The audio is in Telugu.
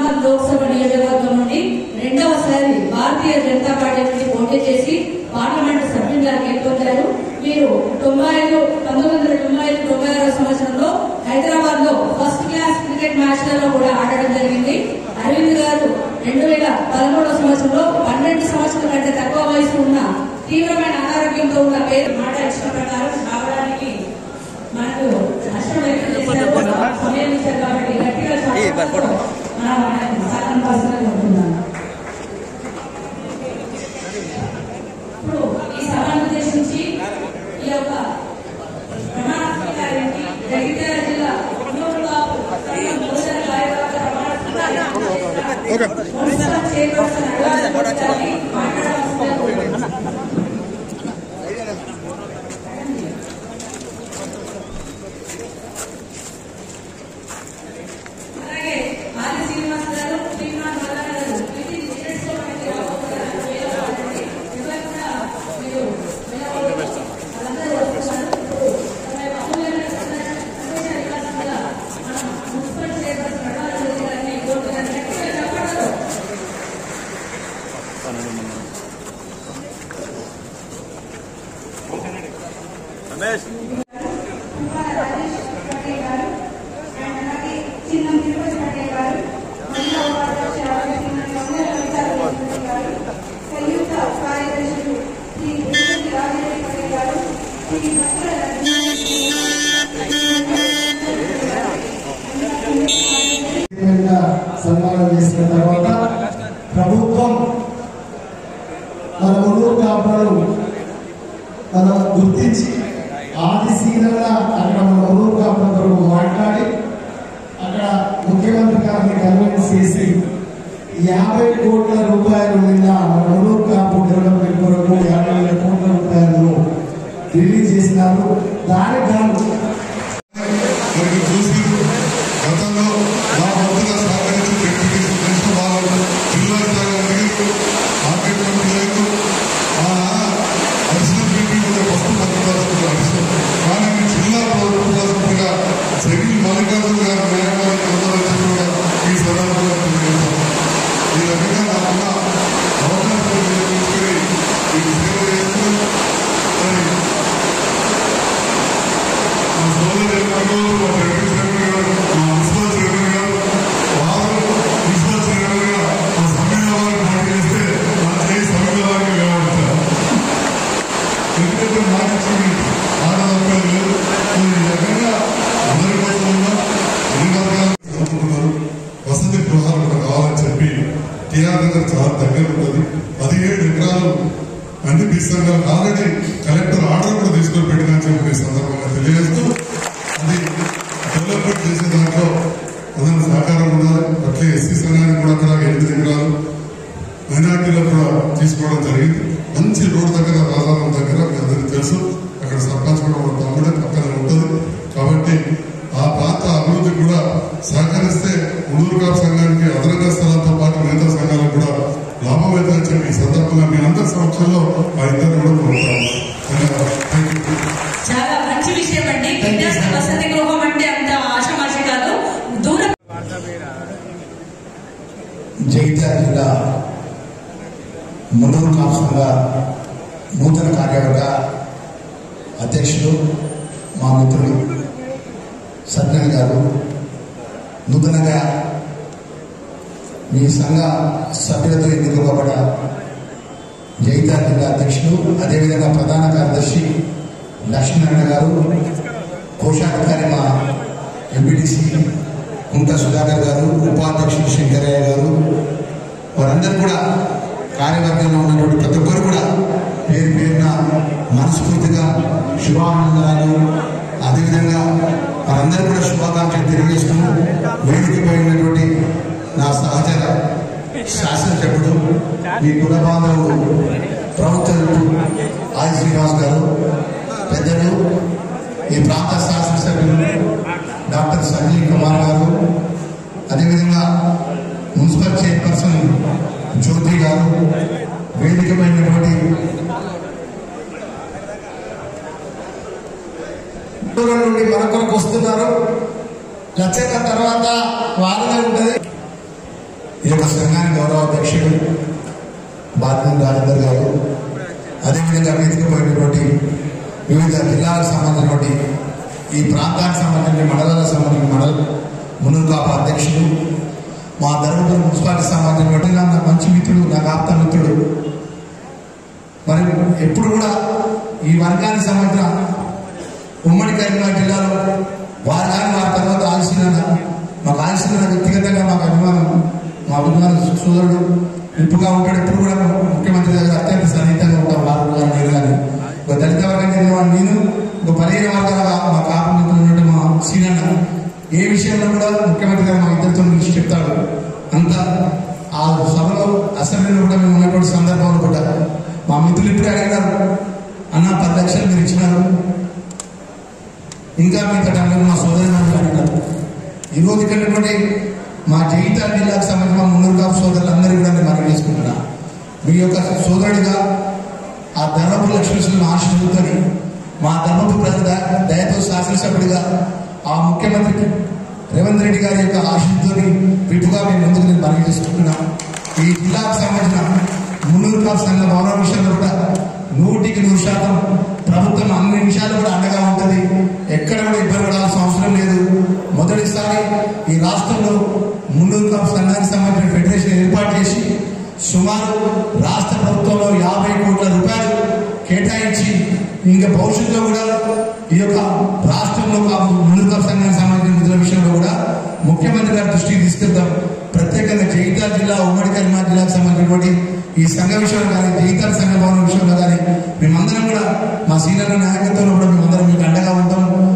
నిజామాబాద్ లోక్సభ నియోజకవర్గం నుండి రెండవసారి భారతీయ జనతా పార్టీ నుండి పోటీ చేసి పార్లమెంట్ సభ్యులుగా గెలుపొందారు వీరు తొంభై ఐదు పంతొమ్మిది వందల తొంభై ఐదు తొంభై ఆరో సంవత్సరంలో హైదరాబాద్ లో ఫస్ట్ క్లాస్ క్రికెట్ మ్యాచ్లలో కూడా ఆడడం జరిగింది అరవింద్ గారు రెండు వేల పదమూడవ సంవత్సరంలో పన్నెండు సంవత్సరాల కంటే తక్కువ వయసు ఉన్న తీవ్రమైన అనారోగ్యంతో ఉన్న పేరు మాట ఇచ్చిన ప్రకారం రావడానికి మనకు నష్టం వ్యక్తం చేశారు సమయం ఇచ్చారు కాబట్టి గట్టిగా చప్పట్లతో మనం ఆయనకు సాధన ఉంటున్నాను ఇప్పుడు ఈ సభను ఉద్దేశించి ఈ యొక్క ప్రమాణ స్వీకారానికి జగిత్యాల జిల్లా గుంటూరు కాపు సంఘం భోజన కార్యకర్త ప్రమాణ స్వీకారానికి మున్సిపల్ చైర్పర్సన్ అడగాలి గారిని మాట్లాడవలసిందిగా కోరుతున్నాను. అలాగే ఆది శ్రీనివాస్ గారు శ్రీనివాస్ వల్ల గారు వీటి లీడర్స్ తో మనకి రాబోతున్నారు. వీళ్ళ వాళ్ళండి. ఇవాళ కూడా మీరు వెళ్ళబోతున్నారు. వాళ్ళందరూ వస్తున్నారు. ఇప్పుడు మన యొక్క అమూల్యమైన సందేశం- సందేశాలు ఇవ్వాల్సిందిగా మనం మున్సిపల్ చైర్పర్సన్ అడగాలి గారిని కోరుతున్నాను. గట్టిగా చెప్పండి. కుమార రాజేష్ పటేల్ గారు అండ్ అలాగే చిన్న తిరుపతి పటేల్ గారు మహిళా ఉపాధ్యక్ష శ్రీమతి వందల కవితారావు పటేల్ గారు సంయుక్త కార్యదర్శులు శ్రీ తిరుపతి రాజేష్ పటేల్ గారు శ్రీ భక్తుల విధంగా సన్మానం చేసిన తర్వాత ప్రభుత్వం మన మునుగు కాపులను మనం గుర్తించి ఆది సీనంగా అక్కడ మన మునుగు కాపుల కొరకు మాట్లాడి అక్కడ ముఖ్యమంత్రి గారిని కన్విన్స్ చేసి యాభై కోట్ల రూపాయలు నిన్న మన మునుగు కాపు డెవలప్మెంట్ కొరకు యాభై వేల కోట్ల రూపాయలను రిలీజ్ చేసినారు దానికి గాను మరియు చూసి గతంలో నా వంతుగా సహకరించి డిప్యూటీ కృష్ణ బాబు జిల్లా స్థాయి మార్కెట్ కమిటీలకు అడిషనల్ పీపీ కూడా ఫస్ట్ పత్రికాసులు అడిషనల్ కానీ మీ జిల్లా ప్రభుత్వగా జగన్ మల్లికార్జున గారు న్యాయవాది కొందరు కూడా ఈ సందర్భంగా తెలియజేస్తాను ఈ రకంగా నాకున్న అవకాశం తీసుకుని ఈ సేవ చేస్తూ మరి మా సోదరు ఎన్నో మా రెడ్డి చైర్మన్ గారు మా మున్సిపల్ చైర్మన్ గారు వారు మున్సిపల్ చైర్మన్ గా మా సమ్మెవారిని పోటీ చేస్తే నా చేయి సమ్మెవారికి నిలబడతారు ఎందుకంటే నాకు ఇచ్చింది ఆడదొక్కలు లేదు ఈ రకంగా అందరి కోసం ఉన్నా ఎన్ని వర్గాలు చదువుకున్నారు వసతి గృహాలు కూడా కావాలని చెప్పి టీఆర్ నగర్ చాలా దగ్గర ఉంటుంది పదిహేడు ఎకరాలు అన్ని తీసుకోగల ఆల్రెడీ కలెక్టర్ ఆర్డర్ కూడా తీసుకొని పెట్టినా చెప్పి ఈ సందర్భంగా తెలియజేస్తూ అది డెవలప్మెంట్ చేసే దాంట్లో అందరూ సహకారం ఉండాలి అట్లే ఎస్సీ సంఘానికి కూడా అక్కడ ఎనిమిది ఎకరాలు మైనార్టీలో కూడా తీసుకోవడం జరిగింది మంచి రోడ్ దగ్గర రాజారాం దగ్గర మీ అందరికీ తెలుసు అక్కడ సర్పంచ్ కూడా మన తమ్ముడే పక్కన ఉంటుంది కాబట్టి ఆ ప్రాంత అభివృద్ధి కూడా సహకరిస్తే ఉండూరు కాపు సంఘానికి అదనంగా స్థలాలతో పాటు మిగతా సంఘాలకు కూడా లాభం అవుతుందని చెప్పి ఈ సందర్భంగా మీ అందరి సమక్షంలో ఆ ఇద్దరు కూడా కోరుతాము ధన్యవాదాలు థ్యాంక్ యూ చాలా మంచి విషయం అండి విద్యార్థి వసతి గృహం అంటే అంత ఆషమాషి కాదు దూరం జగిత్యాల జిల్లా మున్నూరు కాపు సంఘ నూతన కార్యవర్గ అధ్యక్షులు మా మిత్రులు సత్యనారాయణ గారు నూతనంగా మీ సంఘ సభ్యులతో ఎన్నుకోబడ్డ జగిత్యాల జిల్లా అధ్యక్షులు అదేవిధంగా ప్రధాన కార్యదర్శి లక్ష్మీనారాయణ గారు కోశాధికారి మా ఎంపీటీసీ కుంట సుధాకర్ గారు ఉపాధ్యక్షులు శంకరయ్య గారు వారందరూ కూడా కార్యవర్గంలో ఉన్నటువంటి ప్రతి ఒక్కరు కూడా పేరు పేరున మనస్ఫూర్తిగా శుభానందనాలు అదేవిధంగా వారందరూ కూడా శుభాకాంక్షలు తెలియజేస్తూ వేదికపై ఉన్నటువంటి నా సహచర శాసనసభ్యుడు మీ కుల బాంధవుడు ప్రభుత్వ ఆది శ్రీనివాస్ గారు పెద్దలు ఈ ప్రాంత శాసనసభ్యులు డాక్టర్ సంజయ్ కుమార్ గారు అదేవిధంగా మున్సిపల్ చైర్పర్సన్ జ్యోతి గారు వేదికమైనటువంటి దూరం నుండి మన కొరకు వస్తున్నారు నచ్చిన తర్వాత వారనే ఉంటుంది ఈ యొక్క సంఘానికి గౌరవ అధ్యక్షుడు బాధ్యం రాజేందర్ గారు అదేవిధంగా వేదికపోయినటువంటి వివిధ జిల్లాలకు సంబంధించినటువంటి ఈ ప్రాంతానికి సంబంధించిన మండలాలకు సంబంధించిన మండల మునుగు కాపు అధ్యక్షుడు మా ధర్మపురం మున్సిపాలిటీ సంబంధించినటువంటి నా మంచి మిత్రుడు నాకు ఆప్త మిత్రుడు మరి ఎప్పుడు కూడా ఈ వర్గానికి సంబంధించిన ఉమ్మడి కరీంనగర్ జిల్లాలో వారు కానీ వారి తర్వాత ఆలస్యంగా మాకు ఆలస్యంగా వ్యక్తిగతంగా మాకు అభిమానం మా అభిమాన సోదరుడు ఇంపుగా ఉంటాడు ఎప్పుడు కూడా ముఖ్యమంత్రి దగ్గర అత్యంత సన్నిహితంగా ఉంటాం వారు కూడా నేను కానీ ఒక దళిత వర్గం చెందిన వాడు నేను ఒక పదిహేను వర్గాల మా కాపు మిత్రులు ఉన్నట్టు మా సీనన్న ఏ విషయంలో కూడా ముఖ్యమంత్రి గారు మా ఇద్దరితో నుంచి చెప్తాడు అంత ఆ సభలో అసెంబ్లీలో కూడా మేము ఉన్నటువంటి సందర్భంలో కూడా మా మిత్రులు ఇప్పుడే అడిగినారు అన్న పది లక్షలు మీరు ఇచ్చినారు ఇంకా మీ కట్టంలో మా సోదరి అడిగినారు ఈ రోజు ఇక్కడ ఉన్నటువంటి మా జగిత్యాల జిల్లాకు సంబంధించిన మా మున్నూరు కాపు సోదరులందరూ కూడా నేను మనం చేసుకుంటున్నా మీ యొక్క సోదరుడిగా ఆ ధర్మపు లక్ష్మీశ్వరుని ఆశీర్వదించుకొని మా ధర్మపు ప్రజల దయ- దయతో శాసనసభ్యుడిగా ఆ ముఖ్యమంత్రి రేవంత్ రెడ్డి గారి యొక్క ఆశీస్సుతోని విపుగా మేము ముందుకు నేను మనవి చేసుకుంటున్నాం ఈ జిల్లాకు సంబంధించిన మున్నూరు కాపు సంఘ భవన విషయంలో కూడా నూటికి నూరు శాతం ప్రభుత్వం అన్ని విషయాలు కూడా అండగా ఉంటుంది ఎక్కడ కూడా ఇబ్బంది పడాల్సిన అవసరం లేదు మొదటిసారి ఈ రాష్ట్రంలో మున్నూరు కాపు సంఘానికి సంబంధించిన ఫెడరేషన్ ఏర్పాటు చేసి సుమారు రాష్ట్ర ప్రభుత్వంలో యాభై కోట్ల రూపాయలు కేటాయించి ఇంకా భవిష్యత్తులో కూడా ఈ యొక్క రాష్ట్రంలో కాపు ముందు కాపు సంఘానికి సంబంధించిన నిధుల విషయంలో కూడా ముఖ్యమంత్రి గారి దృష్టికి తీసుకెళ్తాం ప్రత్యేకంగా జగిత్యాల జిల్లా ఉమ్మడి కరీంనగర్ జిల్లాకు సంబంధించినటువంటి ఈ సంఘ విషయంలో కానీ జగిత్యాల సంఘ భవనం విషయంలో కానీ మేమందరం కూడా మా సీనియర్ నాయకత్వంలో కూడా మేమందరం మీకు అండగా ఉంటాం